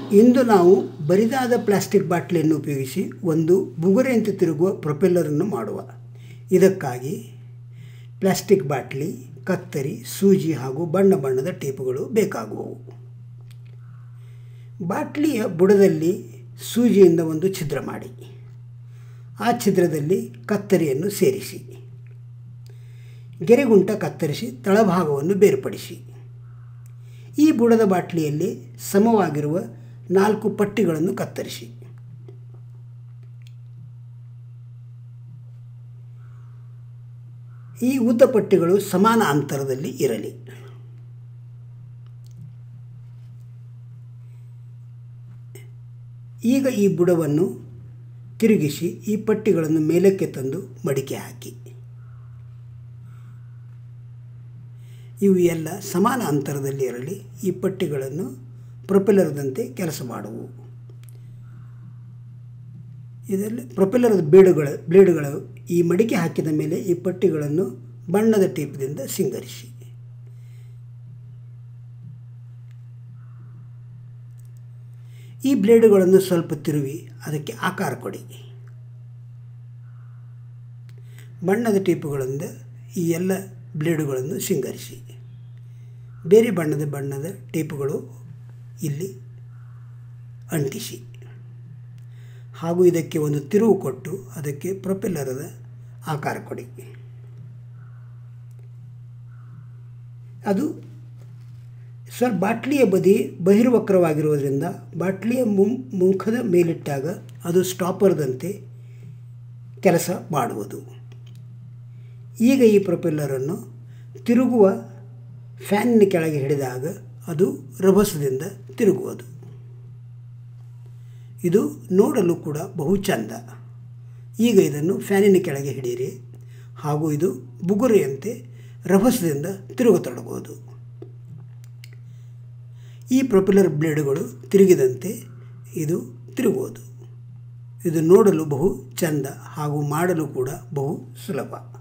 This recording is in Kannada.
ಇಂದು ನಾವು ಬರಿದಾದ ಪ್ಲಾಸ್ಟಿಕ್ ಬಾಟ್ಲಿಯನ್ನು ಉಪಯೋಗಿಸಿ ಒಂದು ಬುಗುರೆಯಂತೆ ತಿರುಗುವ ಪ್ರೊಪೆಲ್ಲರನ್ನು ಮಾಡುವ ಇದಕ್ಕಾಗಿ ಪ್ಲಾಸ್ಟಿಕ್ ಬಾಟ್ಲಿ ಕತ್ತರಿ ಸೂಜಿ ಹಾಗೂ ಬಣ್ಣ ಬಣ್ಣದ ಟೇಪುಗಳು ಬೇಕಾಗುವವು ಬಾಟ್ಲಿಯ ಬುಡದಲ್ಲಿ ಸೂಜಿಯಿಂದ ಒಂದು ಛಿದ್ರ ಮಾಡಿ ಆ ಛಿದ್ರದಲ್ಲಿ ಕತ್ತರಿಯನ್ನು ಸೇರಿಸಿ ಗೆರೆಗುಂಟ ಕತ್ತರಿಸಿ ತಳಭಾಗವನ್ನು ಬೇರ್ಪಡಿಸಿ ಈ ಬುಡದ ಬಾಟ್ಲಿಯಲ್ಲಿ ಸಮವಾಗಿರುವ ನಾಲ್ಕು ಪಟ್ಟಿಗಳನ್ನು ಕತ್ತರಿಸಿ ಈ ಉದ್ದ ಪಟ್ಟಿಗಳು ಸಮಾನ ಅಂತರದಲ್ಲಿ ಇರಲಿ ಈಗ ಈ ಬುಡವನ್ನು ತಿರುಗಿಸಿ ಈ ಪಟ್ಟಿಗಳನ್ನು ಮೇಲಕ್ಕೆ ತಂದು ಮಡಿಕೆ ಹಾಕಿ ಇವು ಎಲ್ಲ ಸಮಾನ ಅಂತರದಲ್ಲಿ ಇರಲಿ ಈ ಪಟ್ಟಿಗಳನ್ನು ಪ್ರೊಪೆಲ್ಲರ್ದಂತೆ ಕೆಲಸ ಮಾಡುವು ಇದರಲ್ಲಿ ಪ್ರೊಪೆಲ್ಲರದ ಬ್ಲೇಡುಗಳ ಬ್ಲೇಡುಗಳು ಈ ಮಡಿಕೆ ಹಾಕಿದ ಮೇಲೆ ಈ ಪಟ್ಟಿಗಳನ್ನು ಬಣ್ಣದ ಟೇಪ್ದಿಂದ ಸಿಂಗರಿಸಿ ಈ ಬ್ಲೇಡುಗಳನ್ನು ಸ್ವಲ್ಪ ತಿರುವಿ ಅದಕ್ಕೆ ಆಕಾರ ಕೊಡಿ ಬಣ್ಣದ ಟೇಪುಗಳಿಂದ ಈ ಎಲ್ಲ ಬ್ಲೇಡುಗಳನ್ನು ಸಿಂಗರಿಸಿ ಬೇರೆ ಬಣ್ಣದ ಬಣ್ಣದ ಟೇಪುಗಳು ಇಲ್ಲಿ ಅಂಟಿಸಿ ಹಾಗೂ ಇದಕ್ಕೆ ಒಂದು ತಿರುವು ಕೊಟ್ಟು ಅದಕ್ಕೆ ಪ್ರೊಪೆಲ್ಲರದ ಆಕಾರ ಕೊಡಿ ಅದು ಸ್ವಲ್ಪ ಬಾಟ್ಲಿಯ ಬದಿ ಬಹಿರ್ವಕ್ರವಾಗಿರುವುದರಿಂದ ಬಾಟ್ಲಿಯ ಮುಂ ಮುಖದ ಮೇಲಿಟ್ಟಾಗ ಅದು ಸ್ಟಾಪರ್ದಂತೆ ಕೆಲಸ ಮಾಡುವುದು ಈಗ ಈ ಪ್ರೊಪೆಲ್ಲರನ್ನು ತಿರುಗುವ ಫ್ಯಾನಿನ ಕೆಳಗೆ ಹಿಡಿದಾಗ ಅದು ರಭಸದಿಂದ ತಿರುಗುವುದು ಇದು ನೋಡಲು ಕೂಡ ಬಹು ಚಂದ ಈಗ ಇದನ್ನು ಫ್ಯಾನಿನ ಕೆಳಗೆ ಹಿಡಿಯಿರಿ ಹಾಗೂ ಇದು ಬುಗುರೆಯಂತೆ ರಭಸದಿಂದ ತಿರುಗತೊಡಗುವುದು ಈ ಪ್ರೊಪೆಲ್ಲರ್ ಬ್ಲೇಡುಗಳು ತಿರುಗಿದಂತೆ ಇದು ತಿರುಗುವುದು ಇದು ನೋಡಲು ಬಹು ಚಂದ ಹಾಗೂ ಮಾಡಲು ಕೂಡ ಬಹು ಸುಲಭ